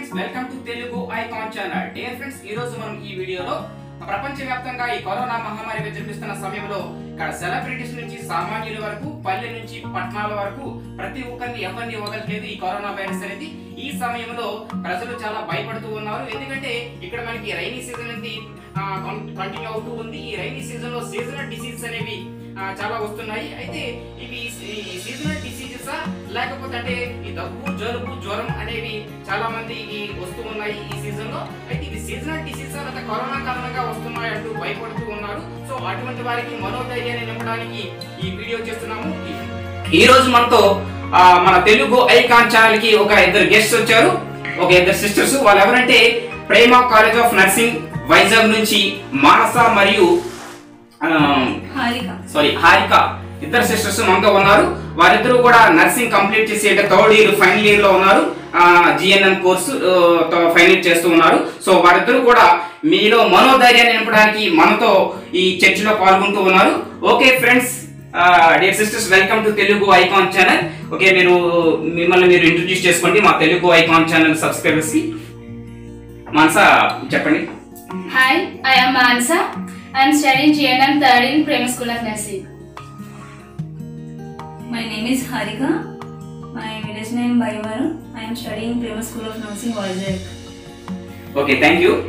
Friends welcome to Telugu icon channel dear friends ఈ రోజు మనం ఈ వీడియోలో ప్రపంచవ్యాప్తంగా ఈ కరోనా మహమ్మారి విజృంభిస్తున్న సమయంలో ఇక్కడ సెలబ్రిటీస్ నుంచి సామాన్యుల వరకు పల్లె నుంచి పట్టణాల వరకు ప్రతి ఒక్కరిని ఎవరిని వదలట్లేదు ఈ కరోనా వైరస్ అనేది ఈ సమయంలో ప్రజలు చాలా భయపడుతూ ఉన్నారు ఎందుకంటే ఇక్కడ మనకి రైనీ సీజన్ అనేది కంటిన్యూ అవుతూ ఉంది ఈ రైనీ సీజన్ లో సీజనల్ డిసీజ్ అనేవి ఆ, చాలా వస్తున్నాయి అయితే ఇవి ఈ సీజనల్ డిసీజెస్ లేకపోతే అంటే ఈ దగ్గు జలుబు జ్వరం అనేవి చాలా మందికి వస్తూ ఉన్నాయి ఈ సీజన్ లో అయితే ఇది సీజనల్ డిసీజ్ లేదా కరోనా కారణంగా వస్తున్నాయి అంటూ భయపడుతూ ఉన్నారు సో అటువంటి వారికి మనోధైర్యాన్ని నింపడానికి ఈ వీడియో చేస్తున్నాము ఈ రోజు మనతో ఆ, మన తెలుగు ఐకాన్ ఛానల్ కి ఒక ఇద్దరు గెస్ట్స్ వచ్చారు ఒక ఇద్దరు సిస్టర్స్ వాళ్ళు ఎవరంటే Prema college of nursing Vizag నుంచి మానస మరియు ఆ, హారిక సారీ హారిక ఇద్దరు సిస్టర్స్ మనతో ఉన్నారు వారిద్దరూ కూడా నర్సింగ్ కంప్లీట్ చేసి అంటే థర్డ్ ఇయర్ ఫైనల్ ఇయర్ లో ఉన్నారు జిఎన్ఎం కోర్సు ఫైనల్ ఇయర్ చేస్తూ ఉన్నారు సో వారిద్దరూ కూడా మీలో మనోధైర్యాన్ని నింపడానికి మనతో ఈ చర్చలో పాల్గొంటూ ఉన్నారు okay friends dear sisters welcome to Telugu icon channel okay మీరు మిమ్మల్ని మీరు ఇంట్రడ్యూస్ చేసుకోండి మా తెలుగు ఐకాన్ ఛానల్ సబ్స్క్రైబర్స్ కి మనస చెప్పండి Hi, I am Mansa. I am studying GNM third in Prema School of Nursing. My name is Harika. My village name Baivaru. I am studying Prema School of Nursing, Vizag. Okay thank you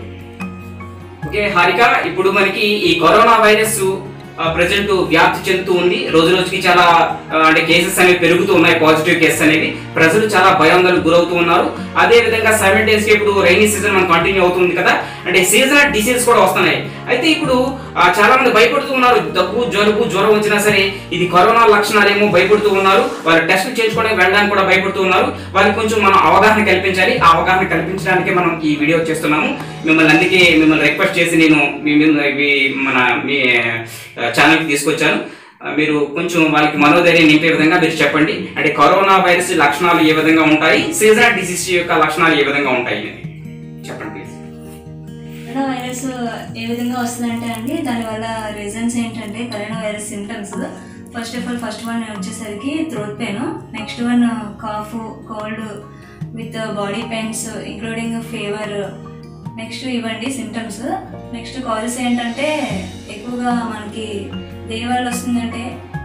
okay Harika ఇప్పుడు మనకి ఈ corona virus present వ్యాప్తి చెందుతూ ఉంది రోజు రోజుకి చాలా ఆ, అంటే కేసెస్ అనేవి పెరుగుతూ ఉన్నాయి పాజిటివ్ కేసెస్ అనేవి ప్రజలు చాలా భయాందోళనకు గురవుతూ ఉన్నారు అదే విధంగా సెవెన్ డేస్ కి ఇప్పుడు రైనీ సీజన్ మనకు కంటిన్యూ అవుతుంది కదా అంటే సీజనల్ డిసీజ్ కూడా వస్తున్నాయి అయితే ఇప్పుడు ఆ, చాలా మంది భయపడుతూ ఉన్నారు దగ్గు జలుబు జ్వరం వచ్చినా సరే ఇది కరోనా లక్షణాలు ఏమో భయపడుతూ ఉన్నారు వాళ్ళు టెస్ట్ చేయించుకోవడానికి వెళ్ళడానికి కూడా భయపడుతూ ఉన్నారు వాళ్ళకి కొంచెం మనం అవగాహన కల్పించాలి ఆ అవగాహన కల్పించడానికి మనం ఈ వీడియో చేస్తున్నాము మిమ్మల్ని అందుకే మిమ్మల్ని రిక్వెస్ట్ చేసి నేను మీ మీ- మీ మన మీ ఛానల్కి తీసుకొచ్చాను ఆ, మీరు కొంచెం వాళ్ళకి మనోధైర్యం నింపే విధంగా మీరు చెప్పండి అంటే కరోనా వైరస్ లక్షణాలు ఏ విధంగా ఉంటాయి సీజనల్ డిసీజ్ యొక్క లక్షణాలు ఏ విధంగా ఉంటాయి అని చెప్పండి ప్లీజ్ కరోనా వైరస్ ఏ విధంగా వస్తుందంటే అండి దానివల్ల రీజన్స్ ఏంటంటే corona virus symptoms first of all first one వచ్చేసరికి throat pain next one cough cold with body pains including fever next ఇవ్వండి సిమ్టమ్స్ నెక్స్ట్ కాజెస్ ఏంటంటే ఎక్కువగా మనకి దేని వల్ల వస్తుందంటే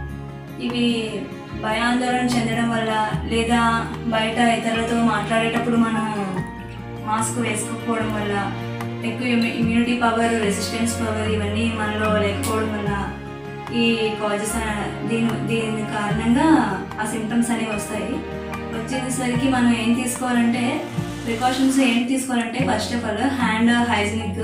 ఇవి భయాందోళన చెందడం వల్ల లేదా బయట ఇతరులతో మాట్లాడేటప్పుడు మనం మాస్క్ వేసుకోకపోవడం వల్ల ఎక్కువ ఇమ్యూ- ఇమ్యూనిటీ పవర్ రెసిస్టెన్స్ పవర్ ఇవన్నీ మనలో లేకపోవడం వల్ల ఈ కాజెస్ దీని దీని కారణంగా ఆ సిమ్టమ్స్ అనేవి వస్తాయి వచ్చేసరికి మనం ఏం తీసుకోవాలంటే ప్రికాషన్స్ ఏం తీసుకోవాలంటే first of all hand hygienic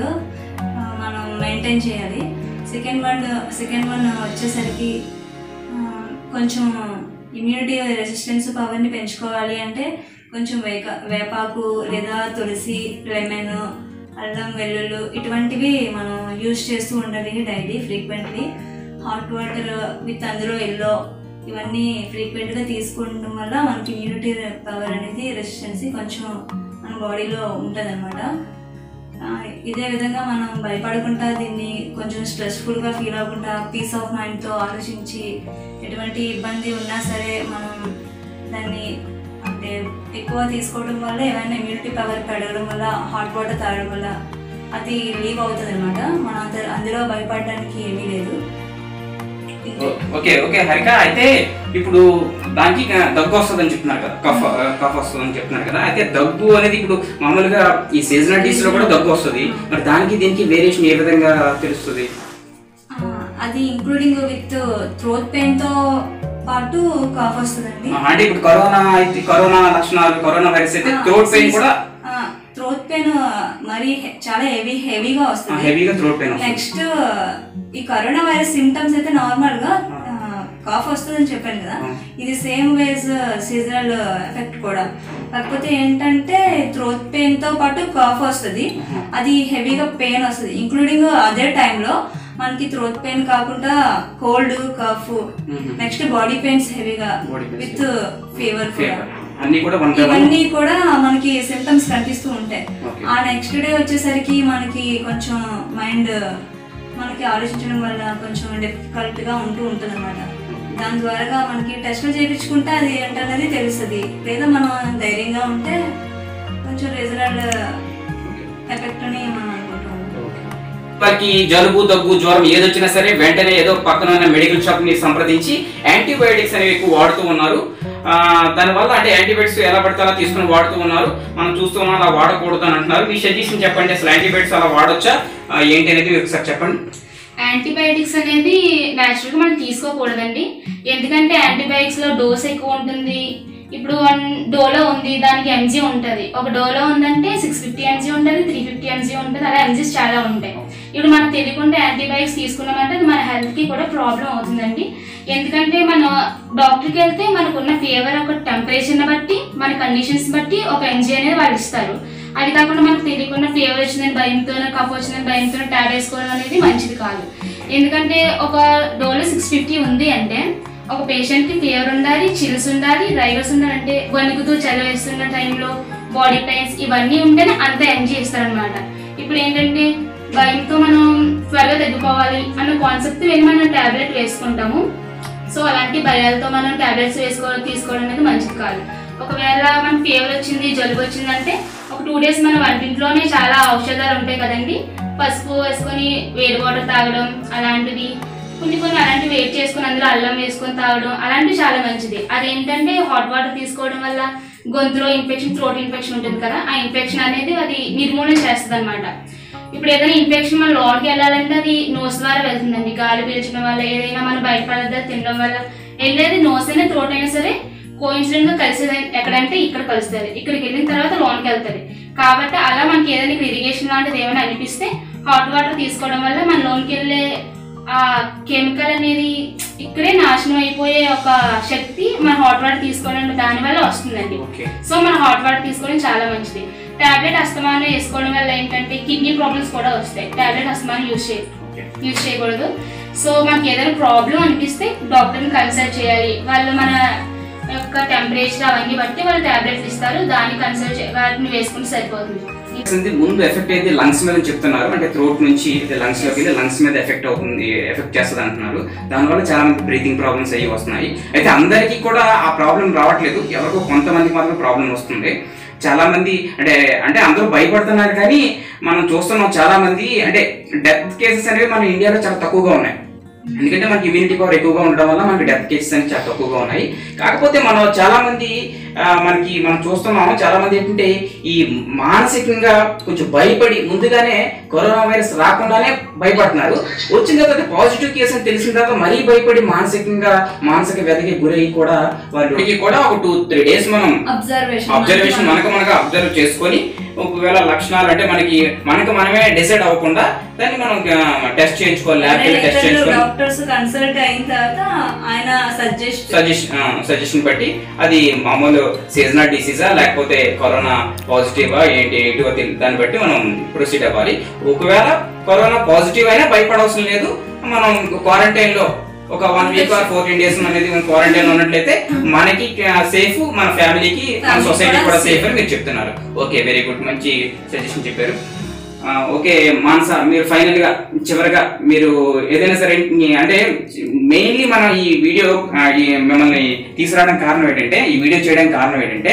మనం మెయింటైన్ చేయాలి సెకండ్ వన్ సెకండ్ వన్ వచ్చేసరికి ఆ, కొంచెం ఇమ్యూనిటీ రెసిస్టెన్స్ పవర్ని పెంచుకోవాలి అంటే కొంచెం వేక వేపాకు లేదా తులసి లెమన్ అల్లం వెల్లుల్లి ఇటువంటివి మనం యూజ్ చేస్తూ ఉండాలి daily frequently hot water with అందులో ఎల్లో ఇవన్నీ ఫ్రీక్వెంట్గా తీసుకోవడం వల్ల మనకి ఇమ్యూనిటీ పవర్ అనేది రెసిస్టెన్సీ కొంచెం మన బాడీలో ఉంటుంది ఇదే విధంగా మనం భయపడకుండా దీన్ని కొంచెం స్ట్రెస్ఫుల్గా ఫీల్ అవ్వకుండా పీస్ ఆఫ్ మైండ్తో ఆలోచించి ఎటువంటి ఇబ్బంది ఉన్నా సరే మనం దాన్ని అంటే ఎక్కువ తీసుకోవడం వల్ల ఏమైనా ఇమ్యూనిటీ పవర్ పెరగడం వల్ల హాట్ వాటర్ తాగడం వల్ల అది లీవ్ అవుతుంది అనమాట మన అంత అందులో భయపడడానికి ఏమీ లేదు ఇంతే. ఓకే ఓకే హరిక అయితే ఇప్పుడు దానికి క- దగ్గు వస్తుందని చెప్తున్నారు కదా కఫ్ కఫ్ వస్తుందని చెప్తున్నారు కదా అయితే దగ్గు అనేది ఇప్పుడు మామూలుగా ఈ సీజనల్ డీస్ లో కూడా దగ్గు వస్తుంది మరి దానికి దీనికి వేరియేషన్ ఏ విధంగా తెలుస్తుంది ఆ, అది ఇంక్లూడింగ్ విత్ థ్రోట్ పెయిన్తో పాటు కాఫ్ వస్తుందండి ఆ, అంటే ఇప్పుడు కరోనా అయితే కరోనా లక్షణాలు కరోనా వైరస్ అయితే థ్రోట్ పెయిన్ కూడా థ్రోట్ పెయిన్ మరి హె- చాలా హెవీ హెవీగా వస్తుంది హెవీగా థ్రోట్ పెయిన్ వస్తుంది నెక్స్ట్ ఈ కరోనా వైరస్ సిమ్టమ్స్ అయితే నార్మల్ గా కాఫ్ వస్తుందని చెప్పాను కదా ఆ. ఇది సేమ్ వేస్ సీజనల్ ఎఫెక్ట్ కూడా కాకపోతే ఏంటంటే థ్రోట్ పెయిన్ తో పాటు కాఫ్ వస్తుంది ఆహా. అది హెవీగా పెయిన్ వస్తుంది ఇంక్లూడింగ్ అదే టైంలో మనకి థ్రోట్ పెయిన్ కాకుండా cold cough hmm. Next body pains హెవీగా Body pains. With fever Fever. అన్ని కూడా వన్ బై వన్ ఇవన్నీ కూడా మనకి సిమ్టమ్స్ కనిపిస్తూ ఉంటాయి Okay. ఆ నెక్స్ట్ డే వచ్చేసరికి మనకి కొంచెం మైండ్ మనకి ఆలోచించడం వల్ల కొంచెం డిఫికల్ట్ గా ఉంటూ ఉంటుంది అనమాట దాని ద్వారా మనకి టెస్ట్లు చేయించుకుంటే అది ఏంటనేది తెలుస్తుంది లేదా మనం ధైర్యంగా ఉంటే కొంచెం రిజల్ట్ ఎఫెక్ట్ అని మనం అనుకుంటాం వారికి జలుబు దగ్గు జ్వరం ఏదొచ్చినా సరే వెంటనే ఏదో పక్కన ఉన్న మెడికల్ షాప్ ని సంప్రదించి యాంటీబయాటిక్స్ అనేవి ఎక్కువ వాడుతూ ఉన్నారు ఆ, దానివల్ల అంటే యాంటీబయాటిక్స్ ఎలా పడితే అలా తీసుకుని వాడుతూ ఉన్నారు మనం చూస్తూ ఉన్నాం అలా వాడకూడదు అని అంటున్నారు మీ సజెషన్ చెప్పండి అసలు యాంటీబయాటిక్స్ అలా వాడొచ్చా ఆ, ఏంటి అనేది ఒకసారి చెప్పండి యాంటీబయాటిక్స్ అనేది న్యాచురల్గా మనం తీసుకోకూడదండి ఎందుకంటే యాంటీబయాటిక్స్ లో డోస్ ఎక్కువ ఉంటుంది ఇప్పుడు వన్ డోలో ఉంది దానికి ఎంజీ ఉంటుంది ఒక డోలో ఉందంటే సిక్స్ ఫిఫ్టీ ఎంజీ ఉంటుంది త్రీ ఫిఫ్టీ ఎంజీ ఉంటుంది అలా ఎంజీస్ చాలా ఉంటాయి ఇప్పుడు మనం తెలియకుండా యాంటీబయాటిక్స్ తీసుకున్నామంటే అది మన హెల్త్కి కూడా ప్రాబ్లం అవుతుందండి ఎందుకంటే మనం డాక్టర్కి వెళ్తే మనకున్న ఫీవర్ ఒక టెంపరేచర్ని బట్టి మన కండిషన్స్ బట్టి ఒక ఎంజీ అనేది వాళ్ళు ఇస్తారు అది కాకుండా మనకు తెలియకుండా ఫీవర్ వచ్చిందని భయంతోనో కఫ్ వచ్చిందని భయంతోనో ట్యాబ్ వేసుకోవడం అనేది మంచిది కాదు ఎందుకంటే ఒక డోలో సిక్స్ ఫిఫ్టీ ఉంది అంటే ఒక పేషెంట్కి ఫీవర్ ఉండాలి చిల్స్ ఉండాలి రైగర్స్ ఉండాలి అంటే వణుకుతూ చలి వేస్తున్న టైంలో బాడీ పెయిన్స్ ఇవన్నీ ఉంటేనే అంత ఎంజీ ఇస్తారనమాట ఇప్పుడు ఏంటంటే భయంతో మనం త్వరగా తగ్గిపోవాలి అన్న కాన్సెప్ట్ వెళ్ళి మనం టాబ్లెట్ వేసుకుంటాము సో అలాంటి భయాలతో మనం టాబ్లెట్స్ వేసుకోవడం తీసుకోవడం అనేది మంచిది కాదు ఒకవేళ మనకి ఫీవర్ వచ్చింది జలుబు వచ్చిందంటే ఒక టూ డేస్ మన వంటింట్లోనే చాలా ఔషధాలు ఉంటాయి కదండి పసుపు వేసుకొని వేడి వాటర్ తాగడం అలాంటివి కొన్ని కొన్ని అలాంటివి వెయిట్ చేసుకొని అందులో అల్లం వేసుకొని తాగడం అలాంటివి చాలా మంచిది అదేంటంటే హాట్ వాటర్ తీసుకోవడం వల్ల గొంతులో ఇన్ఫెక్షన్ థ్రోట్ ఇన్ఫెక్షన్ ఉంటుంది కదా ఆ ఇన్ఫెక్షన్ అనేది అది నిర్మూలన చేస్తుంది అనమాట ఇప్పుడు ఏదైనా ఇన్ఫెక్షన్ మన లోపలికి వెళ్ళాలంటే అది నోస్ ద్వారా వెళ్తుందండి గాలి పీల్చడం వల్ల ఏదైనా మన బయట పదార్థాలు తినడం వల్ల వెళ్ళేది నోస్ అయినా థ్రోట్ అయినా సరే కోయిన్సిడెంట్ గా కలిసేది ఎక్కడంటే ఇక్కడ కలుస్తుంది ఇక్కడికి వెళ్ళిన తర్వాత లోన్కి వెళ్తుంది కాబట్టి అలా మనకి ఏదైనా ఇరిగేషన్ లాంటిది ఏమైనా అనిపిస్తే హాట్ వాటర్ తీసుకోవడం వల్ల మన లోన్కి వెళ్ళే ఆ కెమికల్ అనేది ఇక్కడే నాశనం అయిపోయే ఒక శక్తి మన హాట్ వాటర్ తీసుకోవడం దాని వల్ల వస్తుందండి ఓకే సో మన హాట్ వాటర్ తీసుకోవడం చాలా మంచిది టాబ్లెట్ అస్తమానం వేసుకోవడం వల్ల ఏంటంటే కిడ్నీ ప్రాబ్లమ్స్ కూడా వస్తాయి టాబ్లెట్ అస్తమానం యూజ్ చేయ ఓకే యూజ్ చేయకూడదు సో మనకి ఏదైనా ప్రాబ్లం అనిపిస్తే డాక్టర్ని కన్సల్ట్ చేయాలి వాళ్ళు మన యొక్క టెంపరేచర్ అవన్నీ బట్టి వాళ్ళు టాబ్లెట్స్ ఇస్తారు దాన్ని కన్సల్ట్ చే వాటిని వేసుకుంటే సరిపోతుంది ఇది ముందు ఎఫెక్ట్ అయితే లంగ్స్ మీద చెప్తున్నారు అంటే థ్రోట్ నుంచి లంగ్స్ లోకి వెళ్ళి లంగ్స్ మీద ఎఫెక్ట్ అవుతుంది ఎఫెక్ట్ చేస్తుంది అంటున్నారు దానివల్ల చాలా మంది బ్రీతింగ్ ప్రాబ్లమ్స్ అయ్యి వస్తున్నాయి అయితే అందరికీ కూడా ఆ ప్రాబ్లం రావట్లేదు ఎవరికో కొంతమందికి మాత్రం ప్రాబ్లం వస్తుంది చాలా మంది అంటే అంటే అందరూ భయపడుతున్నారు కానీ మనం చూస్తున్నాం చాలా మంది అంటే డెత్ కేసెస్ అనేవి మన ఇండియాలో చాలా తక్కువగా ఉన్నాయి ఎందుకంటే మనకి ఇమ్యూనిటీ పవర్ ఎక్కువగా ఉండడం వల్ల మనకి డెత్ కేసెస్ అనేవి చాలా తక్కువగా ఉన్నాయి కాకపోతే మనం చాలా మంది ఆ, మనకి మనం చూస్తున్నాము చాలా మంది ఏంటంటే ఈ మానసికంగా కొంచెం భయపడి ముందుగానే కరోనా వైరస్ రాకుండానే భయపడుతున్నారు వచ్చిన తర్వాత పాజిటివ్ కేసు అని తెలిసిన తర్వాత మరీ భయపడి మానసికంగా మానసిక వ్యధకి గురై కూడా వాళ్ళు కూడా ఒక టూ త్రీ డేస్ మనం అబ్జర్వేషన్ అబ్జర్వేషన్ మనకు మనకు అబ్జర్వ్ చేసుకొని ఒకవేళ లక్షణాలు అంటే మనకి మనకు మనమే డిసైడ్ అవ్వకుండా దాన్ని మనం టెస్ట్ చేయించుకోవాలి ల్యాబ్ టెస్ట్ చేయించుకోవాలి డాక్టర్స్ కన్సల్ట్ అయిన తర్వాత ఆయన సజెస్ట్ సజెషన్ సజెషన్ బట్టి అది మామూలు సీజనల్ డిసీజా లేకపోతే కరోనా పాజిటివా ఏంటి ఏంటివో తెలి- దాన్ని బట్టి మనం ప్రొసీడ్ అవ్వాలి ఒకవేళ కరోనా పాజిటివ్ అయినా భయపడవసరం లేదు మనం క్వారంటైన్ లో ఒక one week or fourteen days అనేది క్వారంటైన్ లో ఉన్నట్లయితే మనకి సేఫ్ మన ఫ్యామిలీకి మన Family సొసైటీ కూడా కూడా safe. సేఫ్ అని మీరు చెప్తున్నారు ఓకే వెరీ గుడ్ మంచి సజెషన్ చెప్పారు ఆ, ఓకే మాన్స మీరు ఫైనల్ గా చివరిగా మీరు ఏదైనా సరే ఈ- అంటే మెయిన్లీ మనం ఈ వీడియో ఆ, ఈ మిమ్మల్ని తీసుకురావడానికి కారణం ఏంటంటే ఈ వీడియో చేయడానికి కారణం ఏంటంటే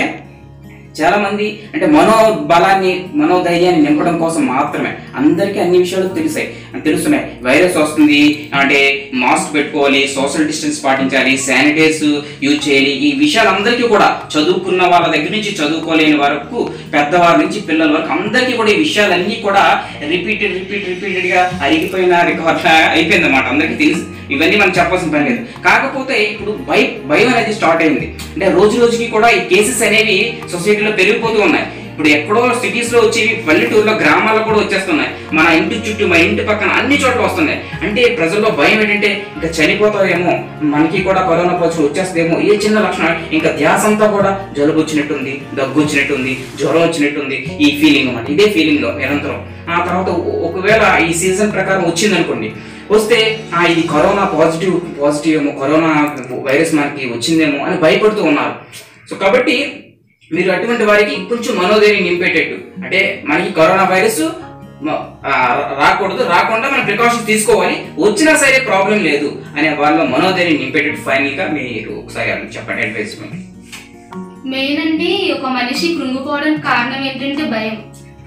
చాలా మంది అంటే మనోబలాన్ని మనోధైర్యాన్ని నింపడం కోసం మాత్రమే అందరికీ అన్ని విషయాలు తెలిసాయి తెలుస్తున్నాయి వైరస్ వస్తుంది అంటే మాస్క్ పెట్టుకోవాలి సోషల్ డిస్టెన్స్ పాటించాలి శానిటైజ్ యూజ్ చేయాలి ఈ విషయాలు అందరికీ కూడా చదువుకున్న వాళ్ళ దగ్గర నుంచి చదువుకోలేని వరకు పెద్దవారి నుంచి పిల్లల వరకు అందరికీ కూడా ఈ విషయాలన్నీ కూడా రిపీటెడ్ రిపీట్ రిపీటెడ్ గా అరిగిపోయిన రికార్డ్ అయిపోయింది అన్నమాట అందరికీ తెలుసు ఇవన్నీ మనం చెప్పాల్సిన పని లేదు కాకపోతే ఇప్పుడు భయ భయం అనేది స్టార్ట్ అయింది అంటే రోజు రోజుకి కూడా ఈ కేసెస్ అనేవి సొసైటీలో పెరిగిపోతూ ఉన్నాయి ఇప్పుడు ఎక్కడో సిటీస్ లో వచ్చి పల్లెటూరులో గ్రామాల్లో కూడా వచ్చేస్తున్నాయి మన ఇంటి చుట్టూ మన ఇంటి పక్కన అన్ని చోట్ల వస్తున్నాయి అంటే ప్రజల్లో భయం ఏంటంటే ఇంకా చనిపోతావేమో మనకి కూడా కరోనా పాజిటివ్ వచ్చేస్తుందేమో ఏ చిన్న లక్షణం ఇంకా ధ్యాస అంతా కూడా జలుబు వచ్చినట్టుంది దగ్గు వచ్చినట్టుంది జ్వరం వచ్చినట్టుంది ఈ ఫీలింగ్ అన్నమాట ఇదే ఫీలింగ్ లో నిరంతరం ఆ తర్వాత ఒ- ఒకవేళ ఈ సీజన్ ప్రకారం వచ్చిందనుకోండి వస్తే ఆ ఇది కరోనా పాజిటివ్ పాజిటివ్ ఏమో కరోనా వైరస్ మనకి వచ్చిందేమో అని భయపడుతూ ఉన్నారు సో కాబట్టి మీరు అటువంటి వారికి కొంచెం మనోధైర్యం నింపేటట్టు అంటే మనకి కరోనా వైరస్ మ- ఆ, రాకూడదు రాకుండా మనం ప్రికాషన్స్ తీసుకోవాలి వచ్చినా సరే ప్రాబ్లం లేదు అనే వాళ్ళ మనోధైర్యం నింపేటట్టు ఫైనల్ గా మీరు ఒకసారి వాళ్ళకి చెప్పండి అడ్వైస్ మెయిన్ అండి ఒక మనిషి కృంగిపోవడానికి కారణం ఏంటంటే భయం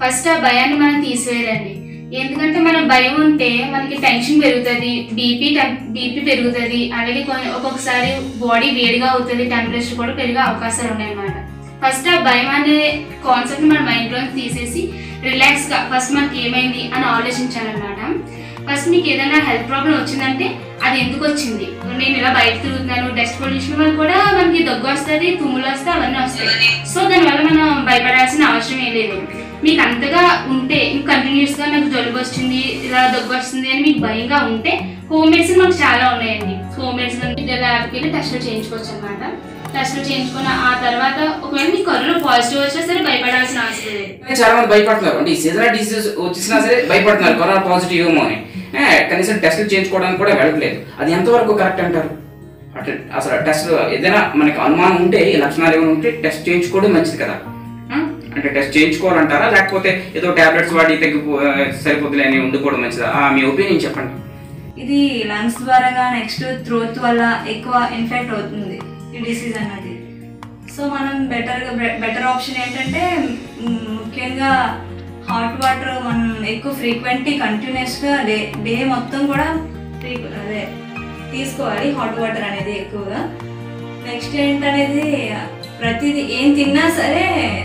ఫస్ట్ ఆ భయాన్ని మనం తీసివేయాలండి ఎందుకంటే మనం భయం ఉంటే మనకి టెన్షన్ పెరుగుతుంది బీపీ బీపీ పెరుగుతుంది అలాగే కొన్ని ఒక్కొక్కసారి బాడీ వేడిగా అవుతుంది టెంపరేచర్ కూడా పెరిగే అవకాశాలు ఉన్నాయి అన్నమాట ఫస్ట్ ఆ భయం అనే కాన్సెప్ట్ మన మైండ్లో తీసేసి రిలాక్స్గా ఫస్ట్ మనకి ఏమైంది అని ఆలోచించాలన్నమాట ఫస్ట్ మీకు ఏదైనా హెల్త్ ప్రాబ్లం వచ్చిందంటే అది ఎందుకు వచ్చింది నేను ఇలా బయట తిరుగుతున్నాను డస్ట్ పొల్యూషన్ వల్ల కూడా మనకి దగ్గు వస్తుంది తుమ్ములు వస్తాయి అవన్నీ వస్తాయి సో దానివల్ల మనం భయపడాల్సిన అవసరం ఏం లేదు మీకు అంతగా ఉంటే ఇంకా కంటిన్యూస్ గా నాకు జలుబు వచ్చింది ఇలా దగ్గు వస్తుంది అని మీకు భయంగా ఉంటే హోమ్ మెడిసిన్ మనకు చాలా ఉన్నాయండి హోమ్ మెడిసిన్ ల్యాబ్కి వెళ్ళి టెస్టులు చేయించుకోవచ్చు అనమాట టెస్టులు చేయించుకున్న ఆ తర్వాత ఒకవేళ మీకు కరోనా పాజిటివ్ వచ్చినా సరే భయపడాల్సిన అవసరం లేదు చాలా మంది భయపడుతున్నారు అంటే ఈ సీజనల్ డిసీజ్ వచ్చినా సరే భయపడుతున్నారు కరోనా పాజిటివ్ ఏమో అని ఏ, కనీసం టెస్టులు చేయించుకోవడానికి కూడా వెళ్ళట్లేదు అది ఎంతవరకు కరెక్ట్ అంటారు అంటే అసలు టెస్ట్ ఏదైనా మనకి అనుమానం ఉంటే ఈ లక్షణాలు ఏమైనా ఉంటే టెస్ట్ చేయించుకోవడం మంచిది కదా ఆ? అంటే టెస్ట్ చేయించుకోవాలంటారా లేకపోతే ఏదో టాబ్లెట్స్ వాడి తగ్గిపో సరిపోతులే అని ఉండుకోవడం మంచిదా ఆ, మీ ఒపీనియన్ చెప్పండి ఇది లంగ్స్ ద్వారా నెక్స్ట్ త్రోత్ వల్ల ఎక్కువ ఇన్ఫెక్ట్ అవుతుంది ఈ డిసీజ్ అన్నది సో మనం బెటర్ బెటర్ ఆప్షన్ ఏంటంటే మ్, ముఖ్యంగా హాట్ వాటర్ మనం ఎక్కువ ఫ్రీక్వెంట్లీ కంటిన్యూస్గా డే డే మొత్తం కూడా ఫ్రీ- అదే తీసుకోవాలి హాట్ వాటర్ అనేది ఎక్కువగా నెక్స్ట్ ఏంటనేది ప్రతిదీ ఏం తిన్నా సరే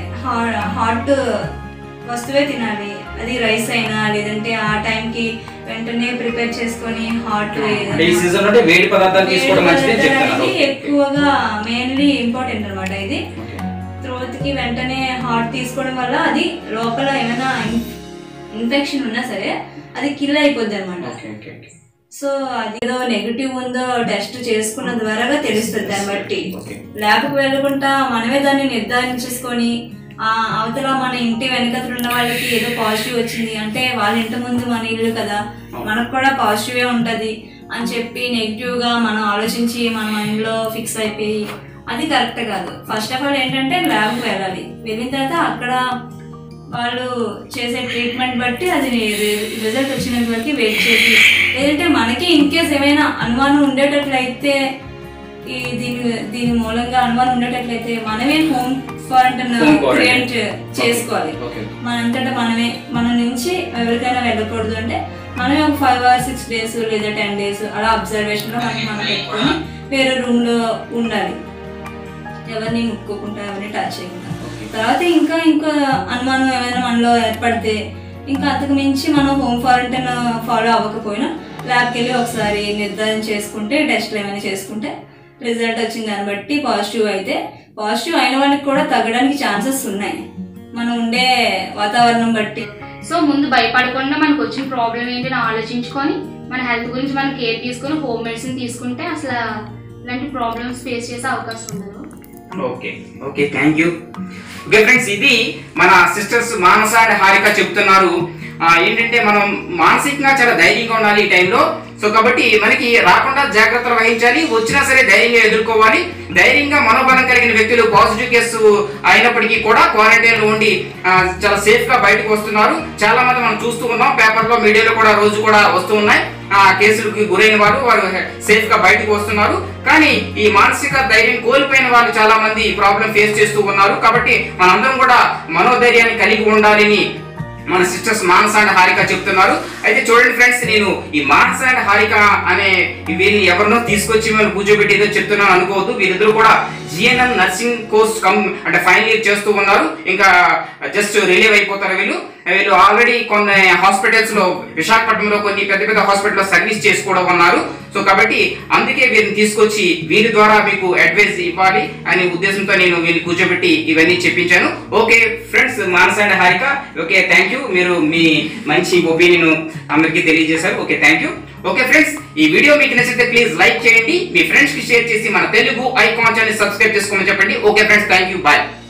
హాట్ వస్తువే తినాలి అది రైస్ అయినా లేదంటే ఆ టైంకి వెంటనే ప్రిపేర్ చేసుకొని హాట్ అంటే ఈ సీజన్ అంటే వేడి పదార్థాలు తీసుకోవడం మంచిది అని చెప్తున్నారు ఎక్కువగా మెయిన్లీ ఇంపార్టెంట్ అన్నమాట ఇది ఓకే. త్రోత్ కి వెంటనే హాట్ తీసుకోవడం వల్ల అది లోపల ఏమైనా ఇన్ఫెక్షన్ ఉన్నా సరే అది కిల్ అయిపోద్ది అనమాట ఓకే ఓకే ఓకే సో అది ఏదో నెగిటివ్ ఉందో టెస్ట్ చేసుకున్న ద్వారాగా తెలుస్తుంది దాన్ని బట్టి ఓకే ల్యాబ్కి వెళ్ళకుండా మనమే దాన్ని నిర్ధారించేసుకొని ఆ అవతల మన ఇంటి వెనకతలు ఉన్న వాళ్ళకి ఏదో పాజిటివ్ వచ్చింది అంటే వాళ్ళ ఇంటి ముందు మన ఇల్లు కదా మనకు కూడా పాజిటివే ఉంటది అని చెప్పి నెగిటివ్ గా మనం ఆలోచించి మన మైండ్ లో ఫిక్స్ అయిపోయి అది కరెక్ట్ కాదు ఫస్ట్ ఆఫ్ ఆల్ ఏంటంటే ల్యాబ్కి వెళ్ళాలి వెళ్ళిన తర్వాత అక్కడ వాళ్ళు చేసే ట్రీట్మెంట్ బట్టి అది రిజల్ట్ వచ్చినంత వరకు వెయిట్ చేసి లేదంటే మనకి ఇన్ కేస్ ఏమైనా అనుమానం ఉండేటట్లయితే ఈ దీని దీని మూలంగా అనుమానం ఉండేటట్లయితే మనమే home quarantine Home quarantine. Create చేసుకోవాలి ఓకే మనంతటా మనమే మన నుంచి ఎవరికైనా వెళ్ళకూడదు అంటే మనమే ఒక ఫైవ్ ఆర్ సిక్స్ డేస్ లేదా టెన్ డేస్ అలా అబ్జర్వేషన్ లో మనకి మనం పెట్టుకొని వేరే రూమ్ లో ఉండాలి ఎవరిని ముక్కోకుండా ఎవరిని టచ్ చేయకుండా తర్వాత ఇంకా ఇంకా అనుమానం ఏమైనా మనలో ఏర్పడితే ఇంకా అంతకు మించి మనం హోమ్ క్వారంటైన్ ఫాలో అవ్వకపోయినా ల్యాబ్కి వెళ్ళి ఒకసారి నిర్ధారణ చేసుకుంటే టెస్ట్లు ఏమైనా చేసుకుంటే రిజల్ట్ వచ్చిన దాన్ని బట్టి పాజిటివ్ అయితే పాజిటివ్ అయిన వాళ్ళకి కూడా తగ్గడానికి ఛాన్సెస్ ఉన్నాయి మనం ఉండే వాతావరణం బట్టి సో ముందు భయపడకుండా మనకు వచ్చిన ప్రాబ్లం ఏంటి అని ఆలోచించుకొని మన హెల్త్ గురించి మనం కేర్ తీసుకొని హోమ్ మెడిసిన్ తీసుకుంటే అసలు ఇలాంటి ప్రాబ్లమ్స్ ఫేస్ చేసే అవకాశం ఉండదు okay okay thank you okay friends ఇది మన సిస్టర్స్ మానస అండ్ హారిక చెప్తున్నారు ఆ, ఏంటంటే మనం మానసికంగా చాలా ధైర్యంగా ఉండాలి ఈ టైంలో సో కాబట్టి మనకి రాకుండా జాగ్రత్తలు వహించాలి వచ్చినా సరే ధైర్యంగా ఎదుర్కోవాలి ధైర్యంగా మనోబలం కలిగిన వ్యక్తులు పాజిటివ్ కేసు అయినప్పటికీ కూడా క్వారంటైన్ లో ఉండి ఆ, చాలా సేఫ్ గా బయటకు వస్తున్నారు చాలా మంది మనం చూస్తూ ఉన్నాం పేపర్ లో మీడియాలో కూడా రోజు కూడా వస్తూ ఉన్నాయి ఆ కేసులకు గురైన వారు వారు సేఫ్ గా బయటకు వస్తున్నారు కానీ ఈ మానసిక ధైర్యం కోల్పోయిన వాళ్ళు చాలా మంది ప్రాబ్లం ఫేస్ చేస్తూ ఉన్నారు కాబట్టి మనందరం కూడా మనోధైర్యాన్ని కలిగి ఉండాలని మన సిస్టర్స్ మానస అండ్ హారిక చెప్తున్నారు అయితే చూడండి ఫ్రెండ్స్ నేను ఈ మానస అండ్ హారిక అనే వీళ్ళని ఎవరినో తీసుకొచ్చి మేము కూర్చోబెట్టి ఏదో చెప్తున్నాను అనుకోవద్దు వీరిద్దరు కూడా జిఎన్ఎం నర్సింగ్ కోర్స్ కమ్ అంటే ఫైనల్ ఇయర్ చేస్తూ ఉన్నారు ఇంకా జస్ట్ రిలీవ్ అయిపోతారు వీళ్ళు వీళ్ళు ఆల్రెడీ కొన్ని హాస్పిటల్స్ లో విశాఖపట్నంలో కొన్ని పెద్ద పెద్ద హాస్పిటల్ లో సర్వీస్ చేసి కూడా ఉన్నారు సో కాబట్టి అందుకే వీరిని తీసుకొచ్చి వీరి ద్వారా మీకు అడ్వైస్ ఇవ్వాలి అనే ఉద్దేశంతో నేను వీళ్ళు కూర్చోబెట్టి ఇవన్నీ చెప్పించాను okay friends Manasa and Harika okay thank you మీరు మీ మంచి ఒపీనియన్ అందరికీ తెలియజేశారు okay thank you okay friends ఈ వీడియో మీకు నచ్చితే ప్లీజ్ లైక్ చేయండి మీ ఫ్రెండ్స్ కి షేర్ చేసి మన తెలుగు ఐకాన్ ఛానల్ సబ్స్క్రైబ్ చేసుకోమని చెప్పండి okay friends thank you bye